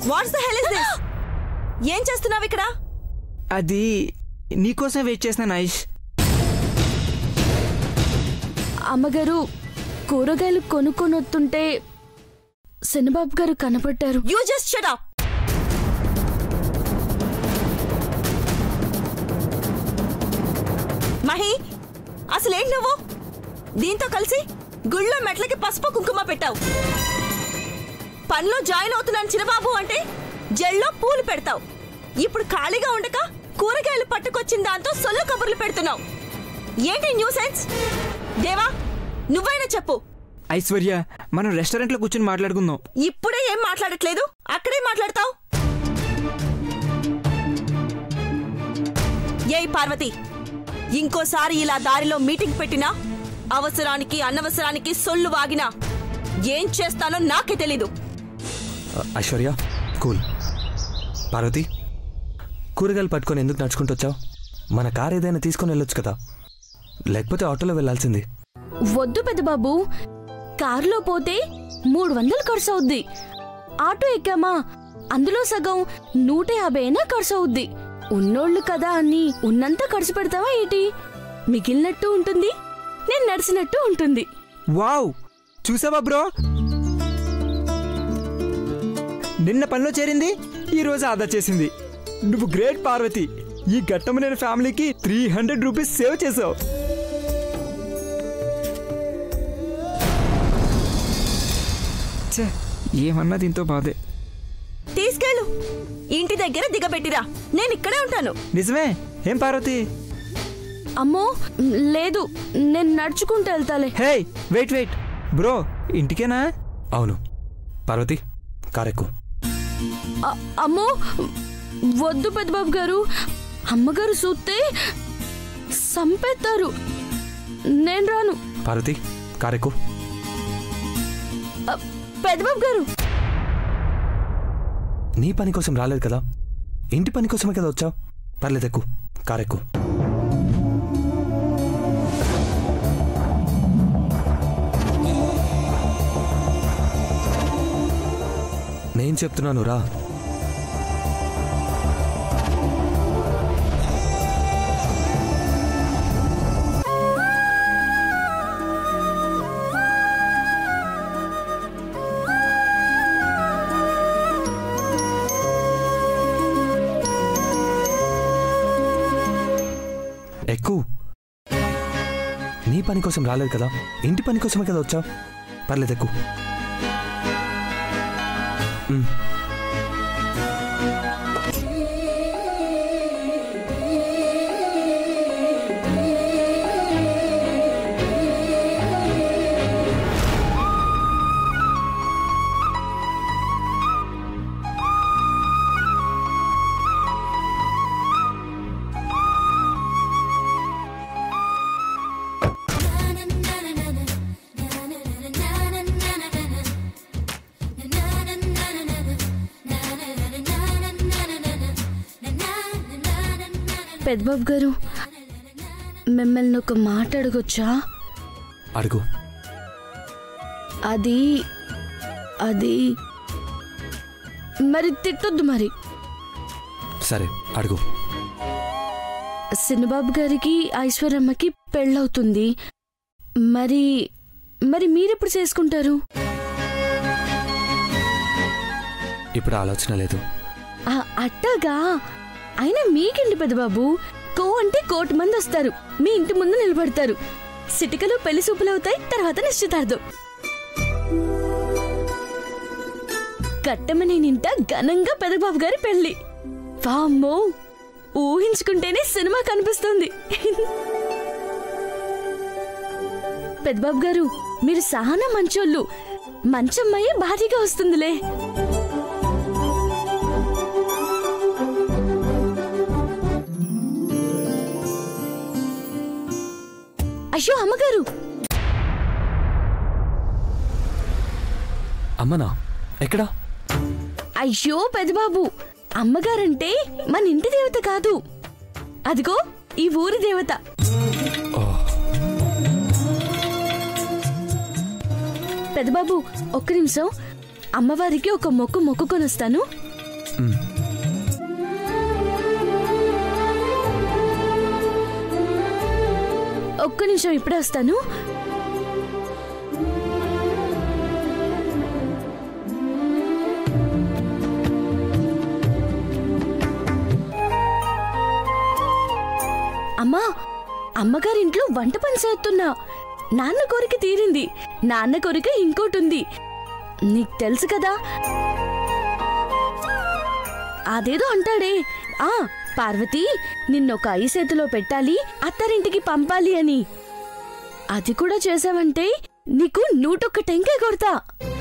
Watts the hell is this ఏం చేస్తున్నావు ఇక్కడ అది నీకోసం వెయిట్ చేసిన ఐష్ అమ్మగారు కూరగాయలు కొనుక్కొని వస్తుంటే శనిబాబు గారు కనపడ్డారు you just shut up Mahi అసలేంటి నువ్వు దీంతో కలిసి గుళ్ళో మెట్లకి పసుపు కుంకుమ పెట్టావు పనిలో జాయిన్ అవుతున్నాను చిన్నబాబు అంటే జల్లో పూలు పెడతావు ఇప్పుడు ఖాళీగా ఉండక కూరగాయలు పట్టుకొచ్చిన దాంతో సొల్లు కబుర్లు పెడుతున్నావు ఏంటి న్యూ సెన్స్ దేవా నువ్వైనా చెప్పు ఐశ్వర్య మనం రెస్టారెంట్లో కూర్చొని మాట్లాడుకుందాం ఇప్పుడే ఏం మాట్లాడట్లేదు అక్కడే మాట్లాడతావు ఏయ్ పార్వతి ఇంకోసారి ఇలా దారిలో మీటింగ్ పెట్టినా అవసరానికి అనవసరానికి సొల్లు వాగినా ఏం చేస్తానో నాకే తెలీదు ఐశ్వర్య కూల్ పార్వతి కూరగాయలు పట్టుకొని ఎందుకు నడుచుకుంటూ వచ్చావు మన కార్ ఏదైనా తీసుకొని వెళ్ళొచ్చు కదా లేకపోతే ఆటోలో వెళ్ళాల్సింది వద్దు పెద్దబాబు కారులో పోతే మూడు వందలు ఖర్చు అవుద్ది ఆటో ఎక్కామా అందులో సగం నూట యాభై అయినా ఖర్చు అవుద్ది ఉన్నోళ్ళు కదా అని ఉన్నంత ఖర్చు పెడతావా ఏంటి మిగిలినట్టు ఉంటుంది నేను నడిచినట్టు ఉంటుంది వావ్ చూసావా బ్రో నిన్న పనిలో చేరింది ఈ రోజు ఆదా చేసింది నువ్వు గ్రేట్ పార్వతి ఈ ఘట్టమైన ఫ్యామిలీకి త్రీ హండ్రెడ్ రూపీస్ సేవ్ చేసావు ఛే, ఏమన్నా దీంతో బాధే తీసుకెళ్ళు ఇంటి దగ్గర దిగబెట్టిరా నేను ఇక్కడే ఉంటాను నిజమే ఏం పార్వతి అమ్మో లేదు నేను నడుచుకుంటూ వెళ్తాలే హే వెయిట్ వెయిట్ బ్రో ఇంటికేనా అవును పార్వతి కార్ ఎక్కు అ- అమ్మో వద్దు పెద్దబాబు గారు అమ్మగారు చూస్తే సంపేస్తారు నేను రాను పార్వతి కార్ ఎక్కు అ, పెద్దబాబు గారు నీ పని కోసం రాలేదు కదా ఇంటి పని కోసమే కదా వచ్చావు పర్లేదు ఎక్కు కార్ ఎక్కు నేను చెప్తున్నాను రా ఎక్కు నీ పని కోసం రాలేదు కదా ఇంటి పని కోసమే కదా వచ్చావు పర్లేదు ఎక్కు మ్. పెద్దబాబు గారు మిమ్మల్ని ఒక మాట అడగొచ్చా అడుగు అది అది మరి తిట్టొద్దు మరి సరే అడుగు సిన్నబాబు గారికి ఐశ్వర్యమ్మకి పెళ్ళవుతుంది మరి మరి మీరెప్పుడు చేసుకుంటారు ఇప్పుడు ఆలోచన లేదు ఆ, అట్టగా అయినా మీకేంటి పెద్దబాబు కో అంటే కోటి మంది వస్తారు మీ ఇంటి ముందు నిలబడతారు సిటికలు పెళ్లి సూపులు అవుతాయి తర్వాత నిశ్చితార్థం కట్టమని నింట ఘనంగా పెదబాబు గారి పెళ్లి వామ్మో ఊహించుకుంటేనే సినిమా కనిపిస్తుంది పెద్దబాబు గారు మీరు సహనా మంచోళ్ళు మంచమ్మాయే భారీగా వస్తుందిలే అయ్యో అమ్మగారు అమ్మనా ఎక్కడా అయ్యో పెదబాబు అమ్మగారంటే మన ఇంటి దేవత కాదు అదిగో ఈ ఊరి దేవత పెదబాబు ఒక్క నిమిషం అమ్మవారికి ఒక మొక్కు మొక్కుకొని వస్తాను ఒక్క నిమిషం ఇప్పుడే వస్తాను అమ్మా అమ్మగారింట్లో వంట పని చేస్తున్నా నాన్న కోరిక తీరింది నాన్న కోరిక ఇంకోటి ఉంది నీకు తెలుసు కదా అదేదో అంటాడే ఆ పార్వతి నిన్నొక ఐసేతులో పెట్టాలి అత్తారింటికి పంపాలి అని అది కూడా చేసావంటే నీకు నూటొక్క టెంకాయ కొడతా